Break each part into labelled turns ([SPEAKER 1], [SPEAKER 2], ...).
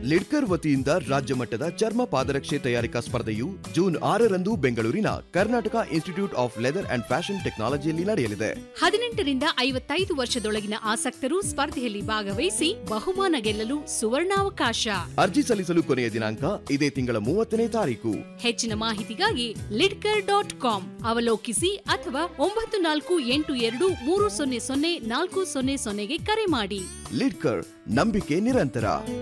[SPEAKER 1] ಲಿಡ್ಕರ್ ವತಿಯಿಂದ ರಾಜ್ಯ ಮಟ್ಟದ ಚರ್ಮ ಪಾದರಕ್ಷೆ ತಯಾರಿಕಾ ಸ್ಪರ್ಧೆಯು ಜೂನ್ ಆರರಂದು ಬೆಂಗಳೂರಿನ Karnataka institute of leather and fashion ಟೆಕ್ನಾಲಜಿಯಲ್ಲಿ ನಡೆಯಲಿದೆ
[SPEAKER 2] ಹದಿನೆಂಟರಿಂದ ಐವತ್ತೈದು ವರ್ಷದೊಳಗಿನ ಆಸಕ್ತರು ಸ್ಪರ್ಧೆಯಲ್ಲಿ ಭಾಗವಹಿಸಿ ಬಹುಮಾನ ಗೆಲ್ಲಲು ಸುವರ್ಣಾವಕಾಶ
[SPEAKER 1] ಅರ್ಜಿ ಸಲ್ಲಿಸಲು ಕೊನೆಯ ದಿನಾಂಕ ಇದೇ ತಿಂಗಳ ಮೂವತ್ತನೇ ತಾರೀಕು
[SPEAKER 2] ಹೆಚ್ಚಿನ ಮಾಹಿತಿಗಾಗಿ ಲಿಡ್ಕರ್ ಡಾಟ್ ಕಾಮ್ ಅವಲೋಕಿಸಿ ಅಥವಾ ಒಂಬತ್ತು ನಾಲ್ಕು ಎಂಟು ಎರಡು ಮೂರು ಸೊನ್ನೆ ಸೊನ್ನೆ ನಾಲ್ಕು ಸೊನ್ನೆ ಸೊನ್ನೆಗೆ ಕರೆ ಮಾಡಿ
[SPEAKER 1] ಲಿಡ್ಕರ್ ನಂಬಿಕೆ ನಿರಂತರ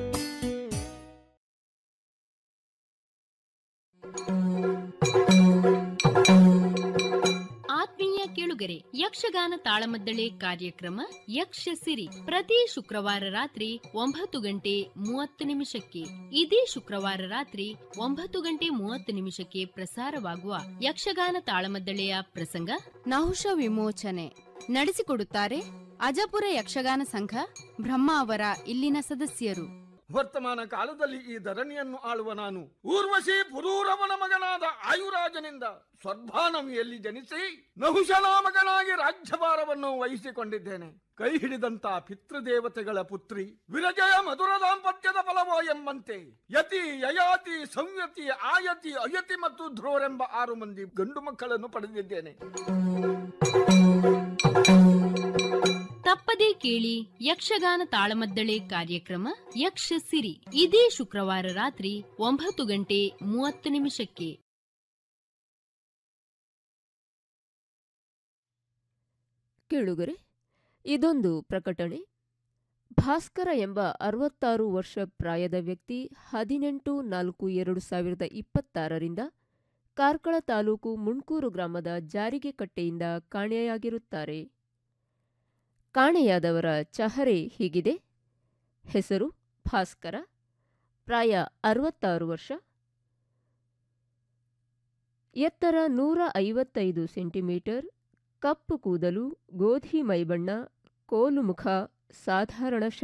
[SPEAKER 3] ಆತ್ಮೀಯ ಕೇಳುಗರೆ ಯಕ್ಷಗಾನ ತಾಳಮದ್ದಳೆ ಕಾರ್ಯಕ್ರಮ ಯಕ್ಷ ಸಿರಿ ಪ್ರತಿ ಶುಕ್ರವಾರ ರಾತ್ರಿ ಒಂಬತ್ತು ಗಂಟೆ ಮೂವತ್ತು ನಿಮಿಷಕ್ಕೆ ಇದೇ ಶುಕ್ರವಾರ ರಾತ್ರಿ ಒಂಬತ್ತು ಗಂಟೆ ಮೂವತ್ತು ನಿಮಿಷಕ್ಕೆ ಪ್ರಸಾರವಾಗುವ ಯಕ್ಷಗಾನ ತಾಳಮದ್ದಳೆಯ ಪ್ರಸಂಗ
[SPEAKER 4] ನಹುಷ ವಿಮೋಚನೆ ನಡೆಸಿಕೊಡುತ್ತಾರೆ ಅಜಪುರ ಯಕ್ಷಗಾನ ಸಂಘ ಬ್ರಹ್ಮ ಅವರ ಇಲ್ಲಿನ ಸದಸ್ಯರು
[SPEAKER 5] ವರ್ತಮಾನ ಕಾಲದಲ್ಲಿ ಈ ಧರಣಿಯನ್ನು ಆಳುವ ನಾನು ಊರ್ವಶಿ ಪುರೂರವನ ಮಗನಾದ ಆಯುರಾಜನಿಂದ ಸ್ವರ್ಭಾನವಿಯಲ್ಲಿ ಜನಿಸಿ ನಹುಶನಾಮಕನಾಗಿ ರಾಜ್ಯಭಾರವನ್ನು ವಹಿಸಿಕೊಂಡಿದ್ದೇನೆ ಕೈ ಹಿಡಿದಂತ ಪಿತೃದೇವತೆಗಳ ಪುತ್ರಿ ವಿರಜಯ ಮಧುರ ದಾಂಪತ್ಯದ ಫಲವೋ ಎಂಬಂತೆ ಯತಿ ಯಯಾತಿ ಸಂಯತಿ ಆಯತಿ ಅಯತಿ ಮತ್ತು ಧ್ರುವರೆಂಬ ಆರು ಮಂದಿ ಗಂಡು ಮಕ್ಕಳನ್ನು ಪಡೆದಿದ್ದೇನೆ
[SPEAKER 3] ತಪ್ಪದೇ ಕೇಳಿ ಯಕ್ಷಗಾನ ತಾಳಮದ್ದಳೆ ಕಾರ್ಯಕ್ರಮ ಯಕ್ಷ ಸಿರಿ ಇದೇ ಶುಕ್ರವಾರ ರಾತ್ರಿ ಒಂಬತ್ತು ಗಂಟೆ ಮೂವತ್ತು ನಿಮಿಷಕ್ಕೆ
[SPEAKER 6] ಕೇಳುಗರೆ ಇದೊಂದು ಪ್ರಕಟಣೆ ಭಾಸ್ಕರ ಎಂಬ ಅರವತ್ತಾರು ವರ್ಷ ಪ್ರಾಯದ ವ್ಯಕ್ತಿ ಹದಿನೆಂಟು ನಾಲ್ಕು ಎರಡು ಸಾವಿರದ ಇಪ್ಪತ್ತಾರರಿಂದ ಕಾರ್ಕಳ ತಾಲೂಕು ಮುಣ್ಕೂರು ಗ್ರಾಮದ ಜಾರಿಗೆ ಕಟ್ಟೆಯಿಂದ ಕಾಣೆಯಾಗಿರುತ್ತಾರೆ ಕಾಣೆಯಾದವರ ಚಹರೆ ಹೀಗಿದೆ ಹೆಸರು ಭಾಸ್ಕರ ಪ್ರಾಯ ಅರವತ್ತಾರು ವರ್ಷ ಎತ್ತರ ನೂರ ಐವತ್ತೈದು ಸೆಂಟಿಮೀಟರ್ ಕಪ್ಪು ಕೂದಲು ಗೋಧಿ ಮೈಬಣ್ಣ ಕೋಲು ಮುಖ ಸಾಧಾರಣ